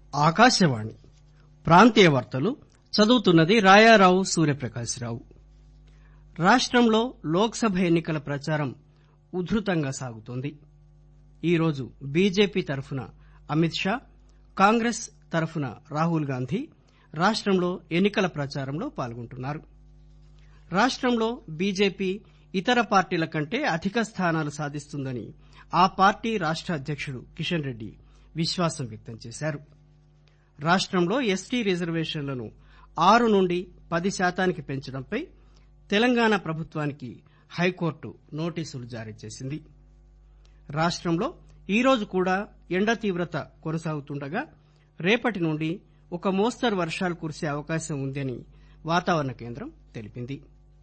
ఆకాశవాణి ప్రాంతీయ వార్తలు చదువుతున్నది రాయారావు సూర్యప్రకాశ్రావు రాష్టంలో లోక్ సభ ఎన్నికల ప్రచారం ఉధృతంగా సాగుతోంది ఈరోజు బీజేపీ తరఫున అమిత్ షా కాంగ్రెస్ తరఫున రాహుల్ గాంధీ రాష్టంలో ఎన్నికల ప్రచారంలో పాల్గొంటున్నారు రాష్టంలో బీజేపీ ఇతర పార్టీల కంటే అధిక స్థానాలు సాధిస్తుందని ఆ పార్టీ రాష్ట అధ్యకుడు కిషన్ రెడ్డి విశ్వాసం వ్యక్తం చేశారు రాష్టంలో ఎస్టీ రిజర్వేషన్లను ఆరు నుండి పది శాతానికి పెంచడంపై తెలంగాణ ప్రభుత్వానికి హైకోర్టు నోటీసులు జారీ చేసింది రాష్టంలో ఈరోజు కూడా ఎండ తీవ్రత కొనసాగుతుండగా రేపటి నుండి ఒక మోస్తరు వర్షాలు కురిసే అవకాశం ఉందని వాతావరణ కేంద్రం తెలిపింది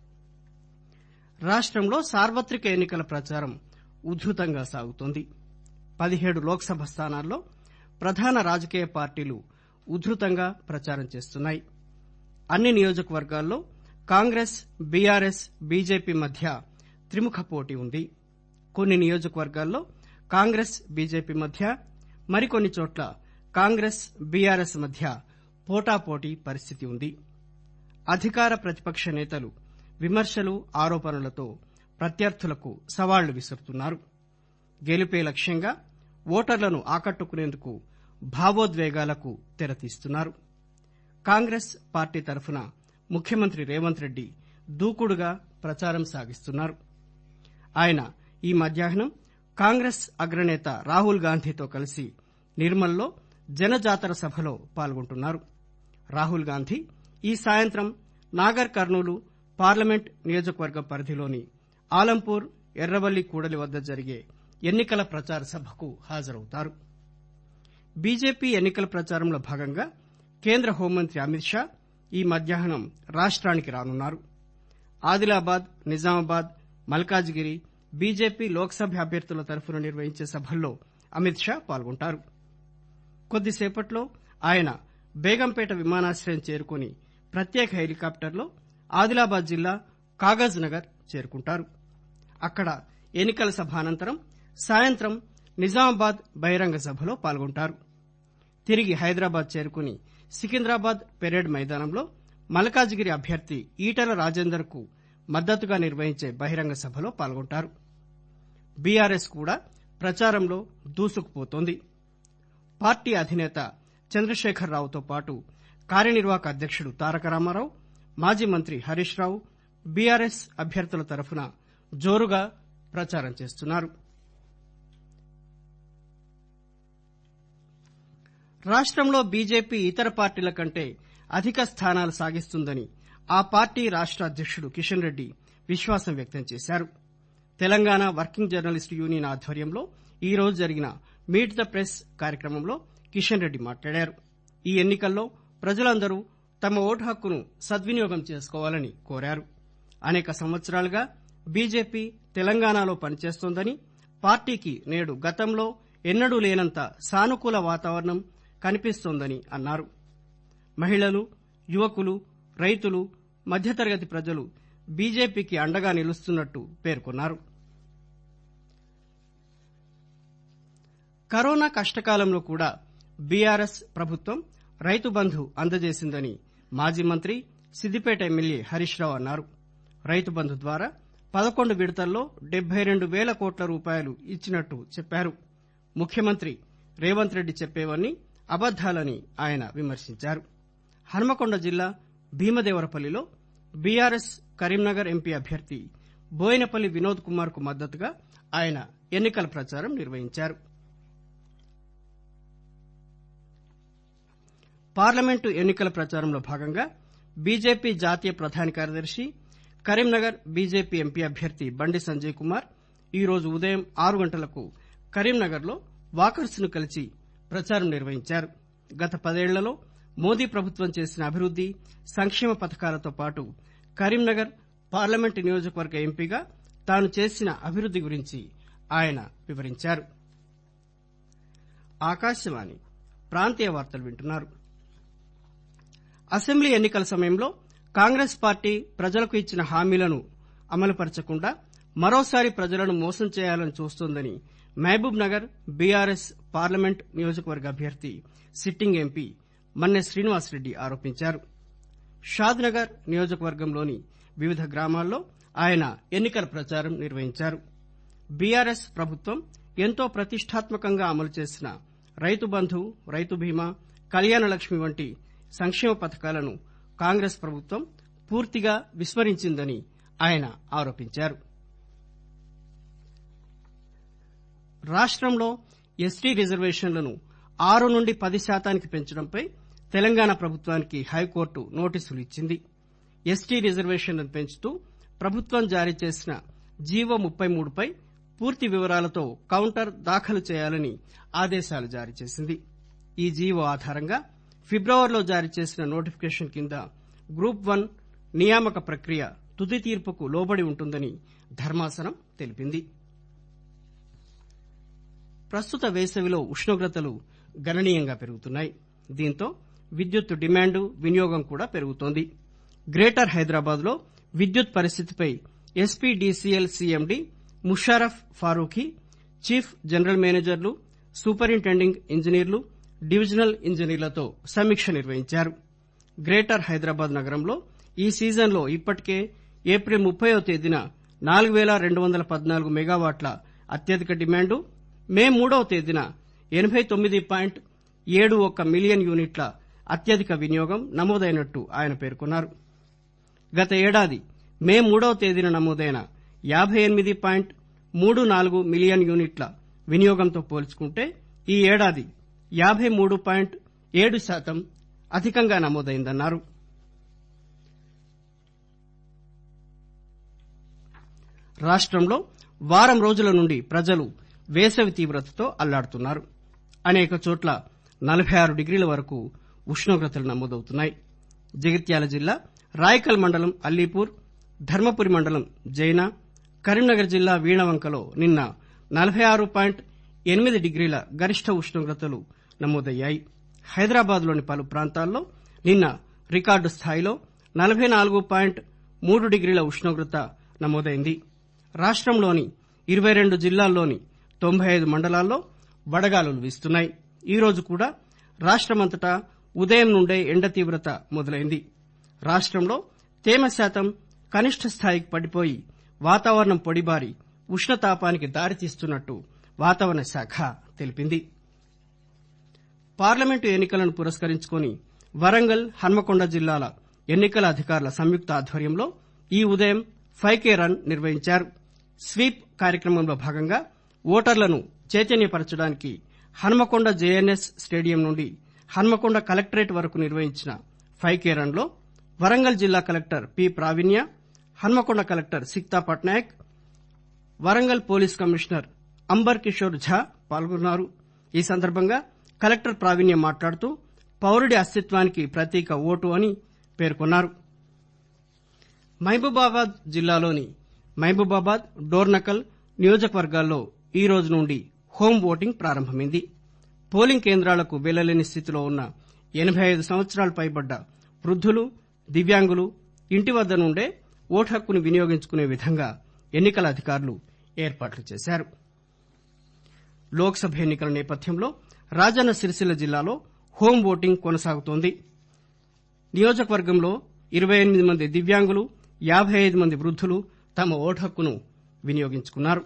రాష్టంలో సార్వత్రిక ఎన్నికల ప్రచారం ఉధృతంగా సాగుతోంది పదిహేడు లోక్సభ స్థానాల్లో ప్రధాన రాజకీయ పార్టీలు ఉధృతంగా ప్రచారం చేస్తున్నాయి అన్ని నియోజకవర్గాల్లో కాంగ్రెస్ బీఆర్ఎస్ బీజేపీ మధ్య త్రిముఖ పోటీ ఉంది కొన్ని నియోజకవర్గాల్లో కాంగ్రెస్ బీజేపీ మధ్య మరికొన్ని చోట్ల కాంగ్రెస్ బీఆర్ఎస్ మధ్య పోటాపోటీ పరిస్థితి ఉంది అధికార ప్రతిపక్ష నేతలు విమర్శలు ఆరోపణలతో ప్రత్యర్థులకు సవాళ్లు విసురుతున్నారు గెలుపే లక్ష్యంగా ఓటర్లను ఆకట్టుకునేందుకు భావోద్వేగాలకు తెరతీస్తున్నారు కాంగ్రెస్ పార్టీ తరఫున ముఖ్యమంత్రి రేవంత్ రెడ్డి దూకుడుగా ప్రచారం సాగిస్తున్నారు ఆయన ఈ మధ్యాహ్నం కాంగ్రెస్ అగ్రనేత రాహుల్ గాంధీతో కలిసి నిర్మల్లో జనజాతర సభలో పాల్గొంటున్నారు రాహుల్ గాంధీ ఈ సాయంత్రం నాగర్ కర్నూలు పార్లమెంట్ నియోజకవర్గం పరిధిలోని ఆలంపూర్ ఎర్రవల్లి కూడలి వద్ద జరిగే ఎన్నికల ప్రచార సభకు హాజరవుతారు బీజేపీ ఎన్నికల ప్రచారంలో భాగంగా కేంద్ర హోంమంత్రి అమిత్ షా ఈ మధ్యాహ్నం రాష్ట్రానికి రానున్నారు ఆదిలాబాద్ నిజామాబాద్ మల్కాజ్గిరి బీజేపీ లోక్సభ అభ్యర్థుల తరఫున నిర్వహించే సభల్లో అమిత్ షా పాల్గొంటారు కొద్దిసేపట్లో ఆయన బేగంపేట విమానాశ్రయం చేరుకుని ప్రత్యేక హెలికాప్టర్లో ఆదిలాబాద్ జిల్లా కాగజ్ నగర్ చేరుకుంటారు అక్కడ ఎన్నికల సభ అనంతరం సాయంత్రం నిజామాబాద్ బహిరంగ సభలో పాల్గొంటారు తిరిగి హైదరాబాద్ చేరుకుని సికింద్రాబాద్ పెరేడ్ మైదానంలో మల్కాజ్గిరి అభ్యర్థి ఈటల రాజేందర్ కు మద్దతుగా నిర్వహించే బహిరంగ సభలో పాల్గొంటారు బీఆర్ఎస్ కూడా ప్రచారంలో దూసుకుపోతోంది పార్టీ అధినేత చంద్రశేఖర్ రావుతో పాటు కార్యనిర్వాహక అధ్యకుడు తారక రామారావు మాజీ మంత్రి హరీష్ రావు బీఆర్ఎస్ అభ్యర్థుల తరఫున జోరుగా ప్రచారం చేస్తున్నారు రాష్టంలో బీజేపీ ఇతర పార్టీల కంటే అధిక స్థానాలు సాధిస్తుందని ఆ పార్టీ రాష్ట అధ్యకుడు కిషన్ రెడ్డి విశ్వాసం వ్యక్తం చేశారు తెలంగాణ వర్కింగ్ జర్నలిస్టు యూనియన్ ఆధ్వర్యంలో ఈ రోజు జరిగిన మీట్ ద ప్రెస్ కార్యక్రమంలో కిషన్ రెడ్డి మాట్లాడారు ఈ ఎన్నికల్లో ప్రజలందరూ తమ ఓటు హక్కును సద్వినియోగం చేసుకోవాలని కోరారు అనేక సంవత్సరాలుగా బీజేపీ తెలంగాణలో పనిచేస్తోందని పార్టీకి నేడు గతంలో ఎన్నడూ లేనంత సానుకూల వాతావరణం కనిపిస్తోందని అన్నారు మహిళలు యువకులు రైతులు మధ్యతరగతి ప్రజలు బీజేపీకి అండగా నిలుస్తున్నట్టు పేర్కొన్నారు కరోనా కష్టకాలంలో కూడా బీఆర్ఎస్ ప్రభుత్వం రైతు బంధు అందజేసిందని మాజీ మంత్రి సిద్దిపేట ఎమ్మెల్యే హరీష్ రావు అన్నారు రైతు బంధు ద్వారా పదకొండు విడతల్లో డెబ్బై రెండు వేల కోట్ల రూపాయలు ఇచ్చినట్టు చెప్పారు ముఖ్యమంత్రి రేవంత్ రెడ్డి చెప్పేవన్నీ అబద్దాలని ఆయన విమర్శించారు హన్మకొండ జిల్లా భీమదేవరపల్లిలో బీఆర్ఎస్ కరీంనగర్ ఎంపీ అభ్యర్థి బోయినపల్లి వినోద్ కుమార్ కు మద్దతుగా ఆయన ఎన్నికల ప్రచారం నిర్వహించారు పార్లమెంటు ఎన్నికల ప్రచారంలో భాగంగా బీజేపీ జాతీయ ప్రధాన కార్యదర్శి కరీంనగర్ బీజేపీ ఎంపీ అభ్యర్థి బండి సంజయ్ కుమార్ ఈరోజు ఉదయం ఆరు గంటలకు కరీంనగర్ లో వాకర్స్ ను కలిసి ప్రచారం నిర్వహించారు గత పదేళ్లలో మోదీ ప్రభుత్వం చేసిన అభివృద్ది సంక్షేమ పథకాలతో పాటు కరీంనగర్ పార్లమెంటు నియోజకవర్గ ఎంపీగా తాను చేసిన అభివృద్ది గురించి ఆయన వివరించారు ఆకాశవాణి ప్రాంతీయ వార్తలు వింటున్నారు అసెంబ్లీ ఎన్నికల సమయంలో కాంగ్రెస్ పార్టీ ప్రజలకు ఇచ్చిన హామీలను అమలుపరచకుండా మరోసారి ప్రజలను మోసం చేయాలని చూస్తోందని మహబూబ్ నగర్ బీఆర్ఎస్ పార్లమెంట్ నియోజకవర్గ అభ్యర్థి సిట్టింగ్ ఎంపీ మన్నె శ్రీనివాసరెడ్డి ఆరోపించారు షాద్నగర్ నియోజకవర్గంలోని వివిధ గ్రామాల్లో ఆయన ఎన్నికల ప్రచారం నిర్వహించారు బీఆర్ఎస్ ప్రభుత్వం ఎంతో ప్రతిష్టాత్మకంగా అమలు చేసిన రైతు బంధు రైతు బీమా కళ్యాణ లక్ష్మి వంటి సంక్షేమ పథకాలను కాంగ్రెస్ ప్రభుత్వం పూర్తిగా విస్మరించిందని ఆయన ఆరోపించారు రాష్టంలో ఎస్టీ రిజర్వేషన్లను ఆరు నుండి పది శాతానికి పెంచడంపై తెలంగాణ ప్రభుత్వానికి హైకోర్టు నోటీసులు ఇచ్చింది ఎస్టీ రిజర్వేషన్లను పెంచుతూ ప్రభుత్వం జారీ చేసిన జీవో ముప్పై మూడుపై పూర్తి వివరాలతో కౌంటర్ దాఖలు చేయాలని ఆదేశాలు జారీ చేసింది ఈ జీవో ఆధారంగా ఫిబ్రవరిలో జారీ చేసిన నోటిఫికేషన్ కింద గ్రూప్ వన్ నియామక ప్రక్రియ తుది తీర్పుకు లోబడి ఉంటుందని ధర్మాసనం తెలిపింది ప్రస్తుత వేసవిలో ఉష్ణోగ్రతలు గణనీయంగా పెరుగుతున్నాయి దీంతో విద్యుత్ డిమాండు వినియోగం కూడా పెరుగుతోంది గ్రేటర్ హైదరాబాద్ లో విద్యుత్ పరిస్థితిపై SPDCL CMD Musharraf Farooqui chief general మేనేజర్లు సూపరింటెండింగ్ ఇంజనీర్లు డివిజనల్ ఇంజనీర్లతో సమీక్ష నిర్వహించారు గ్రేటర్ హైదరాబాద్ నగరంలో ఈ సీజన్లో ఇప్పటికే ఏప్రిల్ ముప్పయో తేదీన నాలుగు పేల రెండు వందల పద్నాలుగు మెగావాట్ల అత్యధిక డిమాండు మే మూడవ తేదీన ఎనబై తొమ్మిది పాయింట్ ఏడు ఒక్క మిలియన్ యూనిట్ల అత్యధిక వినియోగం నమోదైనట్టు ఆయన పేర్కొన్నారు గత ఏడాది మే మూడవ తేదీన నమోదైన యాబై ఎనిమిది పాయింట్ మూడు నాలుగు మిలియన్ యూనిట్ల వినియోగంతో పోల్చుకుంటే ఈ ఏడాది యాబై మూడు పాయింట్ ఏడు శాతం అధికంగా నమోదైందన్నారు రాష్టంలో వారం రోజుల నుండి ప్రజలు వేసవి తీవ్రతతో అల్లాడుతున్నారు అనేక చోట్ల నలబై ఆరు డిగ్రీల వరకు ఉష్ణోగ్రతలు నమోదవుతున్నాయి జగిత్యాల జిల్లా రాయకల్ మండలం అల్లీపూర్ ధర్మపురి మండలం జైన కరీంనగర్ జిల్లా వీణవంకలో నిన్న నలబై ఆరు పాయింట్ ఎనిమిది డిగ్రీల గరిష్ట ఉష్ణోగ్రతలు నమోదయ్యాయి హైదరాబాద్లోని పలు ప్రాంతాల్లో నిన్న రికార్డు స్థాయిలో నలబై నాలుగు పాయింట్ మూడు డిగ్రీల ఉష్ణోగ్రత నమోదైంది రాష్టంలోని ఇరవై రెండు జిల్లాల్లోని తొంభై ఐదు మండలాల్లో వడగాలులు వీస్తున్నాయి ఈ రోజు కూడా రాష్టమంతటా ఉదయం నుండే ఎండ తీవ్రత మొదలైంది రాష్టంలో తేమ శాతం కనిష్ట స్థాయికి పడిపోయి వాతావరణం పొడిబారి ఉష్ణతాపానికి దారితీస్తున్నట్టు వాతావరణ శాఖ తెలిపింది పార్లమెంటు ఎన్నికలను పురస్కరించుకుని వరంగల్ హన్మకొండ జిల్లాల ఎన్నికల అధికారుల సంయుక్త ఆధ్వర్యంలో ఈ ఉదయం ఫైవ్ కే రన్ నిర్వహించారు స్వీప్ కార్యక్రమంలో భాగంగా ఓటర్లను చైతన్యపరచడానికి హన్మకొండ జేఎన్ఎస్ స్టేడియం నుండి హన్మకొండ కలెక్టరేట్ వరకు నిర్వహించిన ఫైవ్ కే రన్ లో వరంగల్ జిల్లా collector P Praveenya Hanmakonda collector Sikta Patnaik Warangal police commissioner Ambar Kishore Jha పాల్గొన్నారు ఈ సందర్భంగా కలెక్టర్ ప్రావీణ్య మాట్లాడుతూ పౌరుడి అస్తిత్వానికి ప్రతీక ఓటు అని పేర్కొన్నారు మహబూబాబాద్ జిల్లాలోని మహబూబాబాద్ డోర్నకల్ నియోజకవర్గాల్లో ఈ రోజు నుండి హోం ఓటింగ్ ప్రారంభమైంది పోలింగ్ కేంద్రాలకు వెళ్లలేని స్థితిలో ఉన్న ఎనబై ఐదు సంవత్సరాలు పైబడ్డ వృద్దులు దివ్యాంగులు ఇంటి వద్ద నుండే ఓటు హక్కును వినియోగించుకునే విధంగా ఎన్నికల అధికారులు ఏర్పాట్లు చేశారు లోక్ సభ ఎన్నికల నేపథ్యంలో రాజన్న సిరిసిల్ల జిల్లాలో హోం ఓటింగ్ కొనసాగుతోంది నియోజకవర్గంలో ఇరవై ఎనిమిది మంది దివ్యాంగులు యాబై ఐదు మంది వృద్దులు తమ ఓటు హక్కును వినియోగించుకున్నారు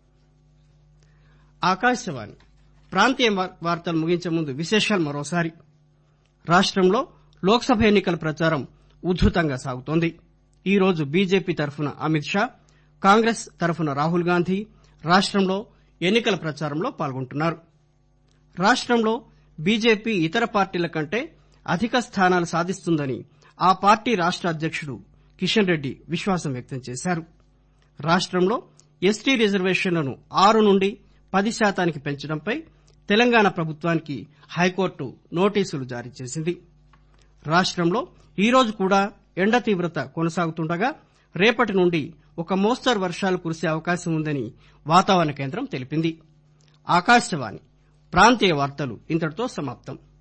ఆకాశవాణి ప్రాంతీయ వార్తలు ముగించే ముందు విశేషాలు మరోసారి రాష్టంలో లోక్సభ ఎన్నికల ప్రచారం ఉధృతంగా సాగుతోంది ఈ రోజు బీజేపీ తరఫున అమిత్ షా కాంగ్రెస్ తరఫున రాహుల్ గాంధీ రాష్టంలో ఎన్నికల ప్రచారంలో పాల్గొంటున్నారు రాష్టంలో బీజేపీ ఇతర పార్టీల కంటే అధిక స్థానాలు సాధిస్తుందని ఆ పార్టీ రాష్ట అధ్యకుడు కిషన్ రెడ్డి విశ్వాసం వ్యక్తం చేశారు రాష్టంలో ఎస్టీ రిజర్వేషన్లను ఆరు నుండి పది శాతానికి పెంచడంపై తెలంగాణ ప్రభుత్వానికి హైకోర్టు నోటీసులు జారీ చేసింది రాష్టంలో ఈ రోజు కూడా ఎండ తీవ్రత కొనసాగుతుండగా రేపటి నుండి ఒక మోస్తరు వర్షాలు కురిసే అవకాశం ఉందని వాతావరణ కేంద్రం తెలిపింది ఆకాశవాణి ప్రాంతీయ వార్తలు ఇంతటితో సమాప్తం